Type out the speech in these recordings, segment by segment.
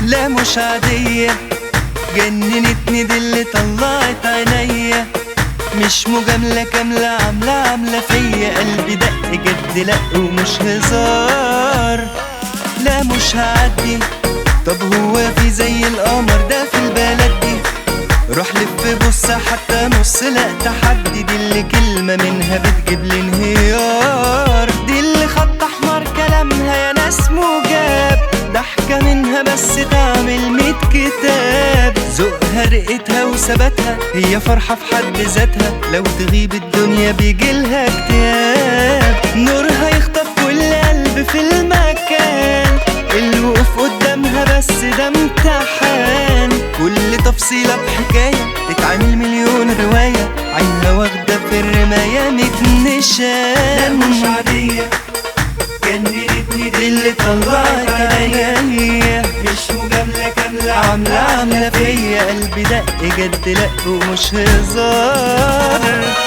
لا مش عادية جننتني دي اللي طلعت عينيا مش مجاملة كاملة عاملة عاملة فيا قلبي دق جد لأ ومش هزار لا مش هعدي طب هو في زي القمر ده في البلد دي روح لف بص حتى نص لا تحدي دي اللي كلمة منها بتجيب لي انهيار دي اللي خط احمر كلامها يا ناس مجاب ضحكة منها بس تعمل ميت كتاب ذوقها رقتها وثباتها هي فرحة في حد ذاتها لو تغيب الدنيا بيجيلها اكتئاب نورها يخطف كل قلب في المكان الوقوف قدامها بس ده امتحان كل تفصيلة بحكاية تتعمل مليون رواية عينها واخدة في الرماية ميت نشان لا مش عادية جننتني دي اللي طلعت عينيا مش مجاملة كاملة عاملة عاملة فيا قلبي دق جد لأ ومش هزار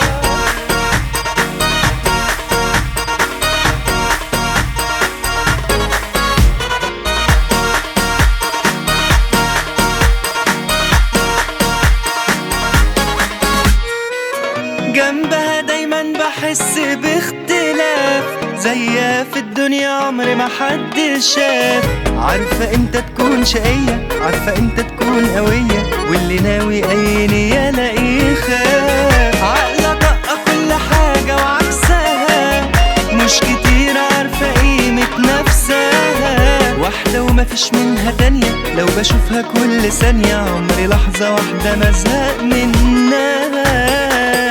جنبها دايما بحس باختلاف زيها في الدنيا عمري ما حد شاف عارفة امتى تكون شقية عارفة امتى تكون قوية واللي ناوي اي نية لاقيه خاف عقلة طاقة كل حاجة وعكسها مش كتير عارفة قيمة نفسها واحدة ومفيش منها تانية لو بشوفها كل ثانية عمري لحظة واحدة ما ازهق منها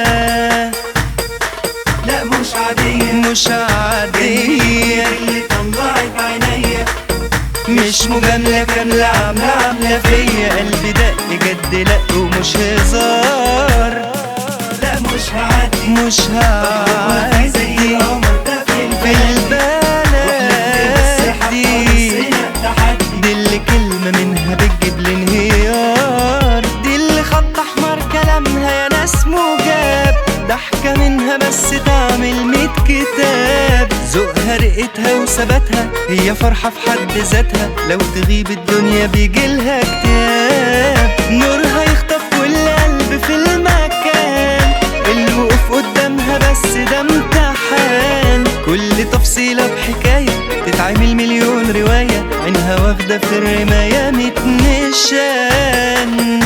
لا مش عادية مش عادية اللي طلعت عينيا مش مجاملة كاملة عاملة عاملة فيا قلبي دق جد لأ ومش هزار لا مش هعدي مش هو زي هعدي القمر ده في في البلد بس البلد حتى دي نصنا تحدي دي اللي كلمة منها بتجيب لي انهيار دي اللي خط أحمر كلامها يا ناس مجاب ضحكة منها بس تعمل ميت كتاب ذوقها رقتها وثباتها هي فرحة في حد ذاتها لو تغيب الدنيا بيجيلها اكتئاب نورها يخطف كل قلب في المكان الوقوف قدامها بس ده امتحان كل تفصيلة بحكاية تتعمل مليون رواية عينها واخدة في الرماية ميت نشان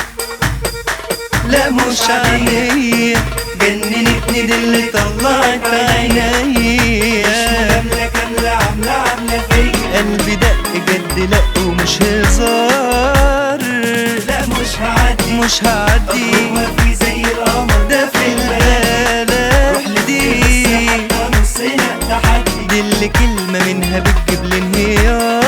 لا مش عادية جننتني دي اللي طلعت عينيا مجاملة كاملة عاملة عاملة فيا قلبي دق جد لأ ومش هزار لا مش هعدي مش هعدي هو في زي القمر ده في روح البلد دي لف بس حتى نصنا تحدي دي اللي كلمة منها بتجيب لي انهيار